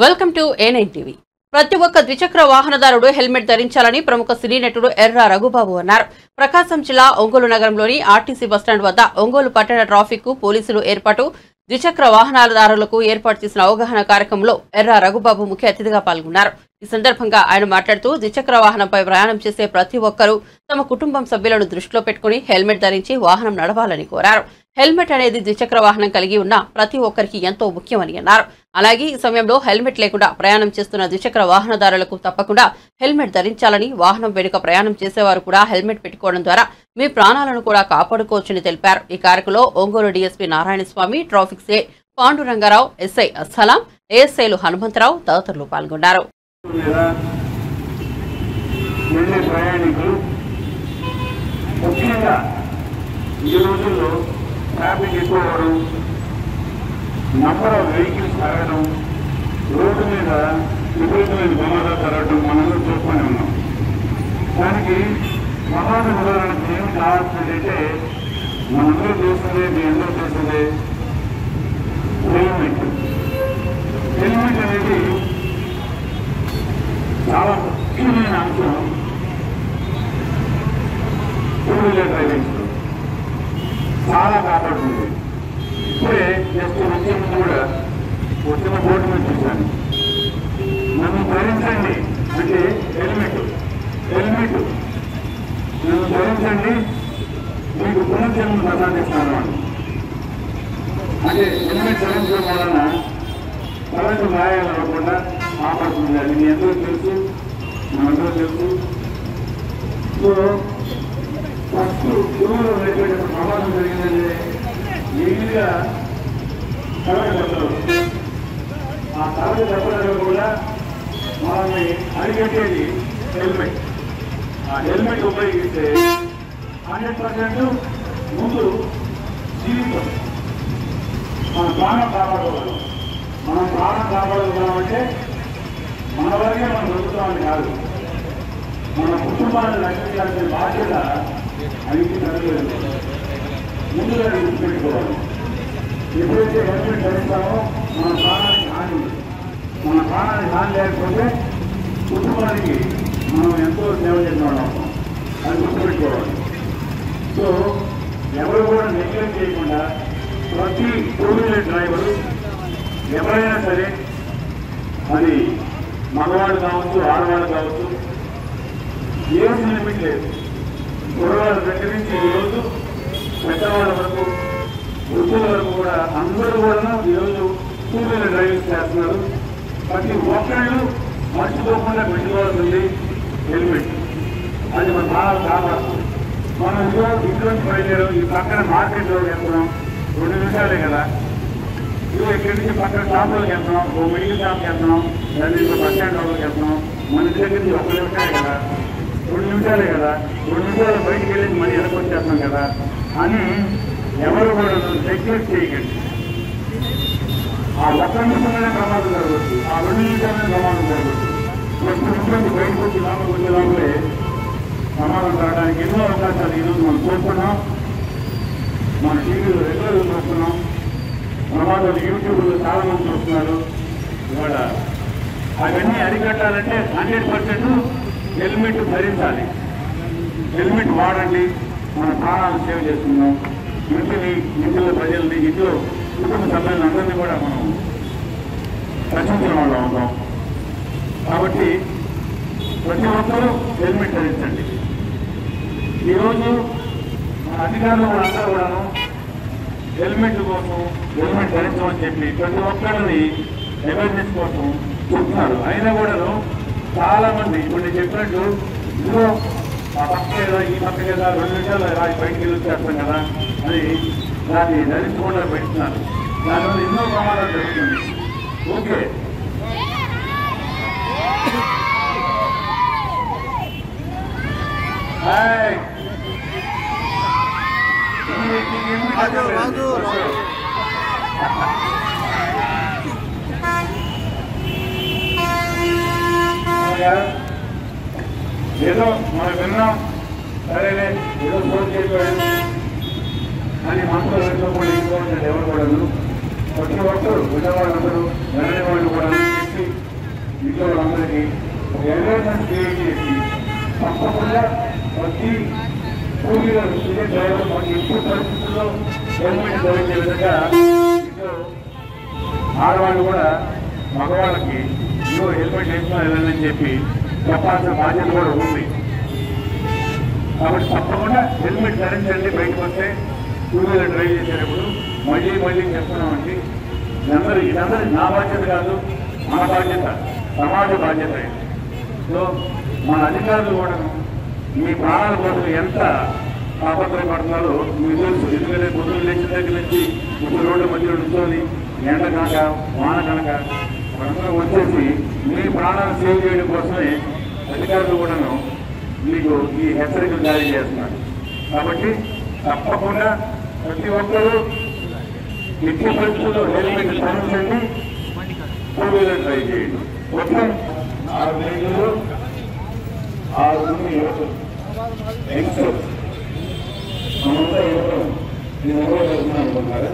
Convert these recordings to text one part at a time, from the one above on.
Welcome to A9 TV ప్రతి ఒక్క ద్విచక్ర వాహనదారుడు హెల్మెట్ ధరించాలని ప్రముఖ సినీ నటుడు ఎర్ర రఘుబాబు అన్నారు ప్రకాశం జిల్లా ఒంగోలు నగరంలోని ఆర్టీసీ బస్టాండ్ వద్ద ఒంగోలు పట్టణ ట్రాఫిక్ కు పోలీసులు ఏర్పాటు ద్విచక్ర వాహనాలదారులకు ఏర్పాటు చేసిన అవగాహన కార్యక్రమంలో ఎర్ర రఘుబాబు ముఖ్య అతిథిగా పాల్గొన్నారు ఈ సందర్భంగా ఆయన మాట్లాడుతూ ద్విచక్ర వాహనంపై ప్రయాణం చేసే ప్రతి ఒక్కరూ తమ కుటుంబం సభ్యులను దృష్టిలో పెట్టుకుని హెల్మెట్ ధరించి వాహనం నడవాలని కోరారు హెల్మెట్ అనేది ద్విచక్ర వాహనం కలిగి ఉన్న ప్రతి ఒక్కరికి ఎంతో ముఖ్యమని అన్నారు అలాగే ఈ సమయంలో హెల్మెట్ లేకుండా ప్రయాణం చేస్తున్న ద్విచక్ర వాహనదారులకు తప్పకుండా హెల్మెట్ ధరించాలని వాహనం వెనుక ప్రయాణం చేసేవారు కూడా హెల్మెట్ పెట్టుకోవడం ద్వారా మీ ప్రాణాలను కూడా కాపాడుకోవచ్చని తెలిపారు ఈ కార్యక్రమంలో ఒంగోలు డీఎస్పీ నారాయణస్వామి ట్రాఫిక్ సే పాండురంగారావు ఎస్ఐ అస్సలాం ఏఎస్ఐలు హనుమంతరావు తదితరులు పాల్గొన్నారు లేదా వెళ్ళే ప్రయాణికులు ముఖ్యంగా ఈ రోజుల్లో ట్రాఫిక్ ఎక్కువ అవ్వడం నంబర్ ఆఫ్ వెహికల్స్ పెరగడం రోడ్డు మీద విపరీతమైన ప్రమాదాలు జరగడం మనందరూ చూస్తూనే ఉన్నాం దానికి ప్రమాద నివారణకు ఏమి కావాల్సిందంటే మనందరూ చేస్తుంది మీ అందరూ చేస్తుంది హెల్మెట్ హెల్మెట్ అనేది చాలా ముఖ్యమైన అంశం టూ వీలర్ డ్రైవింగ్ చాలా కాపాడుతుంది ఇప్పుడే జస్ట్ వచ్చే ముందు కూడా వచ్చిన బోర్డు మీద చూశాను నన్ను ధరించండి అంటే హెల్మెట్ హెల్మెట్ నన్ను ధరించండి మీకు పునర్జన్మ ప్రసాదిస్తాను అని అంటే హెల్మెట్ ధరించడం వలన తలకు గాయాలు అవ్వకుండా కాపాడుతుంది అది మీ అందరూ తెలుసు మనందరూ తెలుసు సో ఫస్ట్ గురువులు ఉన్నటువంటి ప్రమాదం జరిగిందంటే ఈజీగా తలకు దెబ్బలు ఆ తలకు దెబ్బలలో కూడా మనల్ని అడిగట్టేది హెల్మెట్ ఆ హెల్మెట్ ఉపయోగిస్తే హండ్రెడ్ పర్సెంట్ ముందు జీవితం మన ప్రాణం కాపాడగలం మనం ప్రాణం కాపాడగలమంటే మన వరకే మనం బతుకుతామని కాదు మన కుటుంబాన్ని రక్షించాల్సిన బాధ్యత అడిగి జరగలేదు ముందుగా గుర్తుపెట్టుకోవాలి ఎప్పుడైతే హెల్మెట్ ధరిస్తామో మన ప్రాణానికి హాని ఉంది. మన ప్రాణానికి హాని లేకపోతే కుటుంబానికి మనం ఎంతో సేవ చేసిన వాళ్ళం అవుతాం. అది గుర్తుపెట్టుకోవాలి సో ఎవరు కూడా నెగ్లెక్ట్ చేయకుండా ప్రతి టూ వీలర్ డ్రైవరు ఎవరైనా సరే అది మగవాళ్ళు కావచ్చు ఆడవాళ్ళు కావచ్చు ఏం లిమిట్ లేదు కుర్రవాళ్ళ దగ్గర నుంచి ఈరోజు పెద్దవాళ్ళ వరకు వృద్ధుల వరకు కూడా అందరూ కూడా ఈరోజు టూ వీలర్ డ్రైవింగ్ చేస్తున్నారు ప్రతి ఒక్కళ్ళు మర్చిపోకుండా పెట్టుకోవాల్సింది హెల్మెట్ అది మన బాగా కాపాడుతుంది మనం ఇదిగో ఇంటి నుంచి బయలుదేరాం ఈ పక్కన మార్కెట్లో వెళ్తున్నాం రెండు నిమిషాలే కదా ఇదిగో ఇక్కడి నుంచి పక్కన షాపులకు వెళ్తున్నాం ఓ మెడికల్ షాప్కి వెళ్తున్నాం లేదా ఇంకో బస్ స్టాండ్ లోపలికి వెళ్తున్నాం మన ఇంటి దగ్గర నుంచి ఒక నిమిషాలే కదా రెండు నిమిషాలే కదా రెండు నిమిషాలు బయటికి వెళ్ళి మళ్ళీ వెనక్కి వచ్చేస్తాం కదా అని ఎవరు కూడా నెగ్లెక్ట్ చేయకండి ఆ ఒక్క నిమిషంలోనే ప్రమాదం జరగవచ్చు ఆ రెండు నిమిషాలనే ప్రమాదం జరగవచ్చు ప్రతి నిమిషం బయటకు వచ్చి లోపలికి వచ్చే లోపలే ప్రమాదం జరగడానికి ఎన్నో అవకాశాలు ఈరోజు మనం చూస్తున్నాం మన టీవీలో రెగ్యులర్ చూస్తున్నాం ప్రమాదాలు యూట్యూబ్లో చాలా మంది చూస్తున్నారు ఇవాళ అవన్నీ అరికట్టాలంటే హండ్రెడ్ పర్సెంట్ హెల్మెట్ ధరించాలి హెల్మెట్ వాడండి మన ప్రాణాలు సేవ్ చేసుకుందాం ఇంటిని ఇంట్లో ప్రజల్ని ఇంట్లో కుటుంబ సభ్యులను అందరినీ కూడా మనం రక్షించిన వాళ్ళం అవుతాం కాబట్టి ప్రతి ఒక్కరూ హెల్మెట్ ధరించండి ఈరోజు మన అధికారులు అందరూ కూడాను హెల్మెట్ కోసం హెల్మెట్ ధరించమని చెప్పి ప్రతి ఒక్కరిని అవేర్నెస్ కోసం చెప్తున్నారు అయినా కూడాను చాలా మంది ఇప్పుడు నేను చెప్పినట్టు ఇదిగో ఆ పక్క ఏదో ఈ పక్క కదా రెండు నిమిషాలు ఇలా బయటికి వెళ్ళి వచ్చేస్తాం కదా అని దాన్ని ధరించకుండా పెడుతున్నారు దానివల్ల ఎన్నో ప్రమాదాలు జరుగుతుంది ఓకే హాయ్ రాజు రాజు ఏదో మనం విన్నాం సరేలే ఏదో ఫోన్ చేయకపోయాను అని మనసులో పెట్టుకోకుండా ఇంకోటి ఎవరు కూడాను ప్రతి ఒక్కరు విన్నవాళ్ళందరూ వినని వాళ్ళు కూడా చెప్పి ఇంట్లో వాళ్ళందరికీ అవేర్నెస్ క్రియేట్ చేసి తప్పకుండా ప్రతి టూ వీలర్ డ్రైవర్ మనకి ఎప్పుడు పరిస్థితుల్లో హెల్మెట్ ధరించే విధంగా ఇంట్లో ఆడవాళ్ళు కూడా మగవాళ్ళకి ఇదిగో హెల్మెట్ వేసుకుని వెళ్ళాలని చెప్పి చెప్పాల్సిన బాధ్యత కూడా ఉంది కాబట్టి తప్పకుండా హెల్మెట్ ధరించండి బయటకు వస్తే టూ వీలర్ డ్రైవ్ చేసేటప్పుడు మళ్ళీ మళ్ళీ చెప్తున్నామండి ఇదందరూ ఇదందరూ నా బాధ్యత కాదు మన బాధ్యత సమాజ బాధ్యత ఇది. సో మన అధికారులు కూడా మీ ప్రాణాల కోసం ఎంత తాపత్రయపడుతున్నారో మీకు తెలుసు ఎందుకంటే పొద్దున్న లేచిన దగ్గర నుంచి ఇప్పుడు రోడ్డు మధ్యలో నుంచొని ఎండ కనుక వాన కనుక వాళ్ళందరూ వచ్చేసి మీ ప్రాణాలు సేవ్ చేయడం కోసమే అధికారులు కూడాను మీకు ఈ హెచ్చరికలు జారీ చేస్తున్నారు కాబట్టి తప్పకుండా ప్రతి ఒక్కరూ ఎట్టి పరిస్థితుల్లో హెల్మెట్ ధరించండి టూ వీలర్ డ్రైవ్ చేయండి మొత్తం ఆరు వెహికల్ ఆరు మంది యువకులు యంగ్స్టర్స్ మనంతా యువకులు నేను ఎవరో చదువుతున్నాను అనుకున్నారా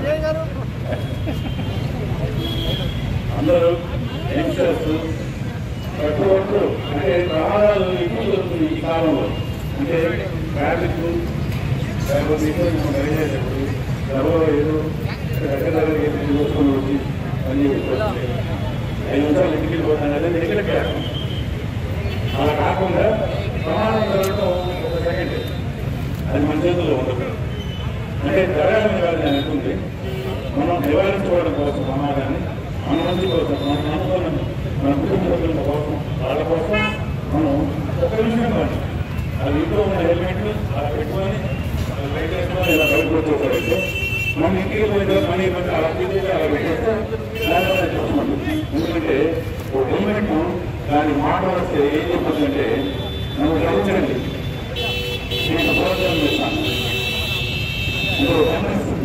అందరూ యంగ్స్టర్స్ ప్రతి ఒక్కరు అంటే ప్రమాదాలు ఎక్కువ జరుగుతుంది ఈ కాలంలో అంటే ట్రాఫిక్ లేకపోతే ఎక్కువ మనం డ్రైవ్ చేసేటప్పుడు ఎవరో ఏదో ఎక్కడ దగ్గరికి వెళ్ళి చూసుకొని వచ్చి పని చేసుకోవచ్చు ఐదు నిమిషాలు ఇంటికి వెళ్ళిపోతాను అదే నెగ్లెక్ట్ చేస్తాం అలా కాకుండా ప్రమాదం జరగడం ఒక సెకండ్ అది మన చేతుల్లో ఉండదు అంటే జరగాలని కాదు నేను అనుకుంది మనం నివారించుకోవడం కోసం ప్రమాదాన్ని మన మంది కోసం మన నమ్మకం మన కుటుంబ సభ్యుల కోసం వాళ్ళ కోసం మనం ఒక నిమిషం కాదు అది ఇంట్లో ఉన్న హెల్మెట్ అలా పెట్టుకొని అది బయట వేసుకొని ఇలా బయటకు వచ్చేసరికి మన ఇంటికి పోయిన మనీ ఇబ్బంది అలా తీసుకొని అలా పెట్టేస్తే లేకపోతే చూసుకోండి ఎందుకంటే ఒక హెల్మెట్ దాని మాట వస్తే ఏం చెప్తుందంటే నన్ను గమనించండి నేను ప్రోత్సాహం చేస్తాను ఇంకో గమనిస్తుంది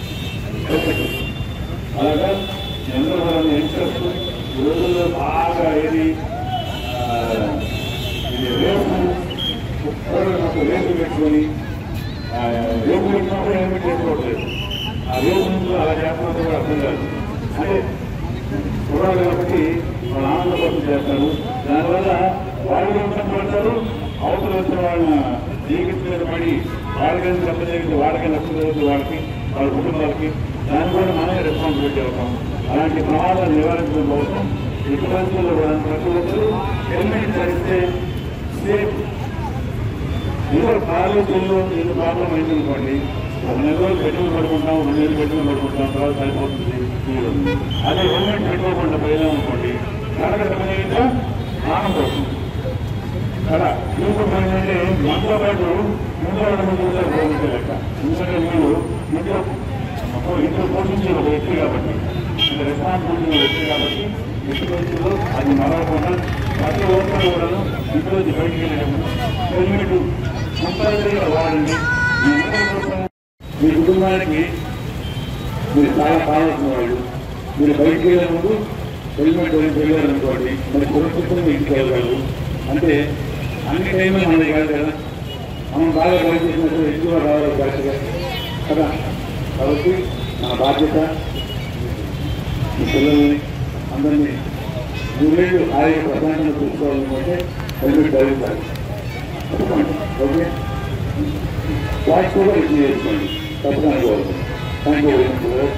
అలాగా ఎంతో మంది యంగ్స్టర్స్ ఈ రోజుల్లో బాగా ఏది ఆ, ఇది రేపు ఒక్కరు నాకు రేపు పెట్టుకొని ఆ, రేపు పెట్టినప్పుడు హెల్మెట్ చేసుకోవట్లేదు ఆ రేపు ముందు అలా చేస్తున్నది కూడా అర్థం కాదు అంటే చూడాలి కాబట్టి వాళ్ళ ఆనంద కోసం చేస్తారు దానివల్ల వాళ్ళు ఇబ్బంది పడతారు అవతల వచ్చిన వాళ్ళ జీవితం మీద పడి వాళ్ళకైనా నష్టం జరిగింది వాళ్ళకైనా నష్టం జరుగుతుంది వాళ్ళకి వాళ్ళ కుటుంబాలకి దాని కూడా మనమే రెస్పాన్సిబిలిటీ అవుతాం అలాంటి ప్రమాదాలు నివారించడం కోసం ఎట్టి పరిస్థితుల్లో కూడా ప్రతి ఒక్కరు హెల్మెట్ ధరిస్తే సేఫ్ ఏదో కాలేజీలో ఏదో ప్రాబ్లం అయింది అనుకోండి ఒక నెల రోజులు పెట్టుకుని పడుకుంటాం రెండు నెలలు పెట్టుకుని పడుకుంటాం తర్వాత సరిపోతుంది తీరు. అదే హెల్మెట్ పెట్టుకోకుండా పోయినాం అనుకోండి కడగటమనేది ప్రాణం పోతుంది కదా ఇంకొక ఏంటంటే మనతో పాటు ముందు వాళ్ళ ముందు కూడా పోయించే లెక్క ఎందుకంటే మీరు ఇంట్లో అప్పుడు ఇంట్లో పోషించే ఒక వ్యక్తి కాబట్టి ఇంత రెస్పాన్సిబిలిటీ ఉన్న వ్యక్తి కాబట్టి ఎట్టి పరిస్థితుల్లో అది మరవకుండా ప్రతి ఒక్కరు కూడా ఇంట్లో నుంచి బయటికి వెళ్ళేటప్పుడు హెల్మెట్ కంపల్సరీగా వాడండి మీ అందరి కోసం మీ కుటుంబానికి మీరు చాలా కావాల్సిన వాళ్ళు మీరు బయటికి వెళ్ళే ముందు హెల్మెట్ ధరించి వెళ్ళారనుకోండి మరి సురక్షితంగా ఇంటికి వెళ్ళగలరు అంటే అన్ని టైంలో మనది కాదు కదా మనం బాగా డ్రైవ్ చేసినట్టు ఎక్కువ రావాలి కరెక్ట్గా కదా కాబట్టి మన బాధ్యత మీ పిల్లల్ని అందరినీ నూరేళ్ళు ఆరోగ్య ప్రశాంతంగా చూసుకోవాలనుకుంటే హెల్మెట్ ధరించాలి తప్పకుండా ఓకే వాయిస్ కూడా ఇది చేసుకోండి తప్పకుండా కోరుకుంటాం థ్యాంక్ యూ వెరీ మచ్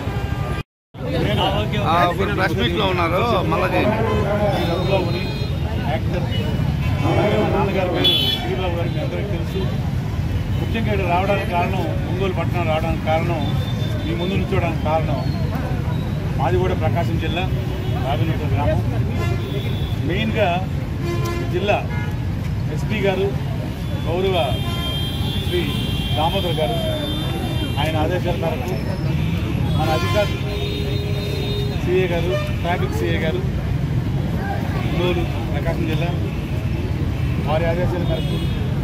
ఆ, మీరు ప్రెస్ మీట్ లో ఉన్నారు మళ్ళా చేయండి రఘుబాబుని యాక్టర్ అలాగే మా నాన్నగారి పేరు శ్రీబాబు గారికి మీ అందరికీ తెలుసు ముఖ్యంగా ఇక్కడ రావడానికి కారణం ఒంగోలు పట్టణం రావడానికి కారణం మీ ముందు నుంచోవడానికి కారణం మాది కూడా ప్రకాశం జిల్లా రాజనూట గ్రామం మెయిన్గా ఈ జిల్లా ఎస్పీ గారు గౌరవ శ్రీ దామోదర్ గారు ఆయన ఆదేశాల మేరకు మన అధికారులు సిఏ గారు ట్రాఫిక్ సిఏ గారు ఒంగోలు ప్రకాశం జిల్లా వారి ఆదేశాల మేరకు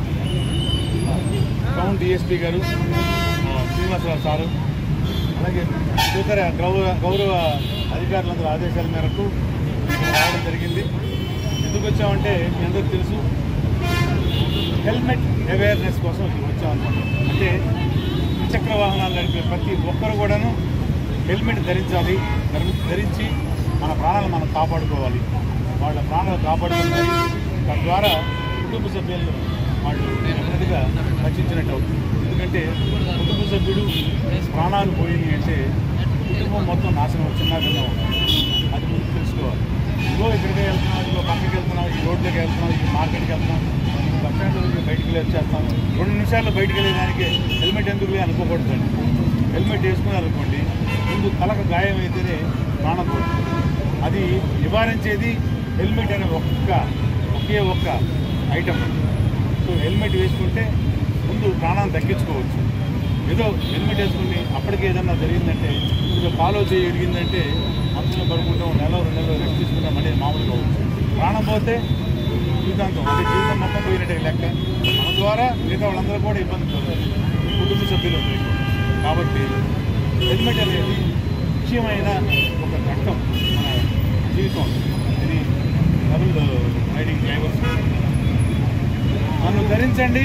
టౌన్ డిఎస్పీ గారు ఆ, శ్రీనివాసరావు సారు అలాగే ఇతర గౌరవ గౌరవ అధికారులందరూ ఆదేశాల మేరకు ఇక్కడ రావడం జరిగింది ఎందుకు వచ్చామంటే మీ అందరికీ తెలుసు హెల్మెట్ అవేర్నెస్ కోసం ఇక్కడ వచ్చామన్నమాట అంటే ద్విచక్ర వాహనాలు నడిపే ప్రతి ఒక్కరు కూడాను హెల్మెట్ ధరించాలి ధరి- ధరించి మన ప్రాణాలను మనం కాపాడుకోవాలి వాళ్ళ ప్రాణాలు కాపాడుతున్నాయి తద్వారా కుటుంబ సభ్యులను వాళ్ళు నెమ్మదిగా రక్షించినట్టు అవుతుంది ఎందుకంటే కుటుంబ సభ్యుడు ప్రాణాలు పోయినాయి అంటే కుటుంబం మొత్తం నాశనం చిన్నగా ఉంటుంది అది ముందు తెలుసుకోవాలి ఇదిగో ఇక్కడికి వెళ్తున్నాం ఇదిగో పక్కకి వెళ్తున్నాం ఈ రోడ్లోకి వెళ్తున్నాం ఈ మార్కెట్కి వెళ్తున్నాం ఈ బస్ స్టాండ్ నుంచి బయటికి వెళ్ళి వచ్చేస్తాం రెండు నిమిషాల్లో బయటికి వెళ్ళేదానికి హెల్మెట్ ఎందుకు లే అనుకోకూడదండి హెల్మెట్ వేసుకున్నారనుకోండి ముందు తలకు గాయం అయితేనే ప్రాణం పోతుంది అది నివారించేది హెల్మెట్ అనే ఒక్క ఒకే ఒక్క ఐటమ్ సో హెల్మెట్ వేసుకుంటే ముందు ప్రాణాన్ని తగ్గించుకోవచ్చు ఏదో హెల్మెట్ వేసుకుని అప్పటికి ఏదన్నా జరిగిందంటే ఇప్పుడు కాలో చేయి ఎరిగిందంటే అందులో పడుకుంటాం నెల రెండు నెలలు రెస్ట్ తీసుకుంటాం మళ్ళీ మామూలుగా అవ్వచ్చు ప్రాణం పోతే జీవితాంతం అంటే జీవితం మొత్తం పోయినట్టే లెక్క మన ద్వారా మిగతా వాళ్ళందరూ కూడా ఇబ్బంది పడతారు కుటుంబ సభ్యులు అందరూ కూడా. కాబట్టి హెల్మెట్ అనేది ముఖ్యమైన ఒక ఘట్టం మన జీవితం ఇది డబుల్ రైడింగ్ డ్రైవర్స్ నన్ను ధరించండి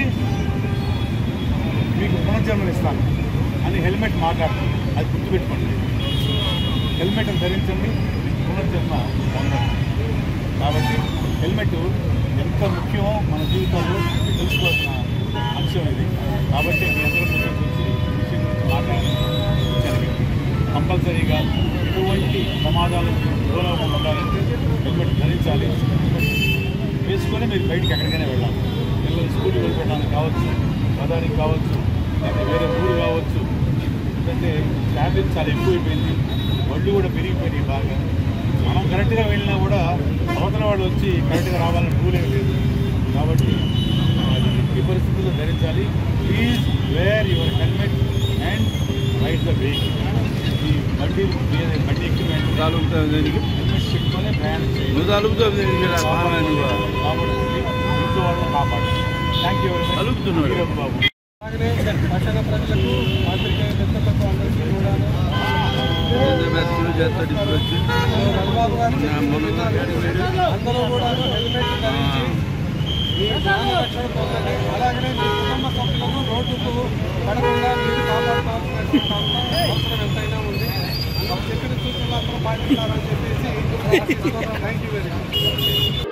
మీకు పునర్జన్మనిస్తాను అని హెల్మెట్ మాట్లాడుతుంది అది గుర్తుపెట్టుకోండి హెల్మెట్ ధరించండి మీకు పునర్జన్మ పొందండి కాబట్టి హెల్మెట్ ఎంత ముఖ్యమో మన జీవితంలో తెలుసుకోవాల్సిన అంశం ఇది కాబట్టి మీ అందరూ ముందుకు వచ్చి ఈ విషయం గురించి మాట్లాడాలి కంపల్సరీగా ఎటువంటి ప్రమాదాలు దూరంగా ఉండాలంటే హెల్మెట్ ధరించాలి హెల్మెట్ వేసుకొని మీరు బయటికి ఎక్కడికైనా వెళ్ళాలి పిల్లలు స్కూల్కి వెళ్ళడానికి కావచ్చు పదానికి కావచ్చు లేదా వేరే ఊరు కావచ్చు ఎందుకంటే ట్రాఫిక్ చాలా ఎక్కువైపోయింది ఒళ్ళు కూడా పెరిగిపోయినాయి బాగా మనం కరెక్ట్గా వెళ్ళినా కూడా అవతల వాళ్ళు వచ్చి కరెక్ట్గా రావాలని రూల్ ఏం లేదు కాబట్టి అది ఎట్టి పరిస్థితుల్లో ధరించాలి please wear your helmet and ride the vehicle ఈ బండి బండి ఎక్కి వెంటనే తాలూకుతా దీనికి హెల్మెట్ పెట్టుకొని ప్రయాణం చేయాలి నువ్వు తాలూకుతా దీనికి రా, మామయ్య నువ్వు. కాపాడుతుంది ఇంట్లో వాళ్ళని కాపాడు థ్యాంక్ యూ వెరీ కలుపుతున్నాడు. మచ్ బాబు అలాగనే పట్టణ ప్రజలకు పాత్రికేయ మిత్రులకు అందరికీ కూడాను ఎంత మెత్తలు చేస్తాడు ఇప్పుడు వచ్చి రఘుబాబు గారు మొన్న మొన్న అందరూ కూడా హెల్మెట్ ధరించి మీ ప్రాణ రక్షణ పొందండి అలాగనే మీ కుటుంబ సభ్యులను రోడ్డుకు పడకుండా మీరు కాపాడుకోవాల్సినటువంటి అవసరం ఎంతైనా ఉంది అందుకు చెప్పిన సూచనలు అందరూ పాటిస్తారని చెప్పేసి థ్యాంక్ యూ వెరీ మచ్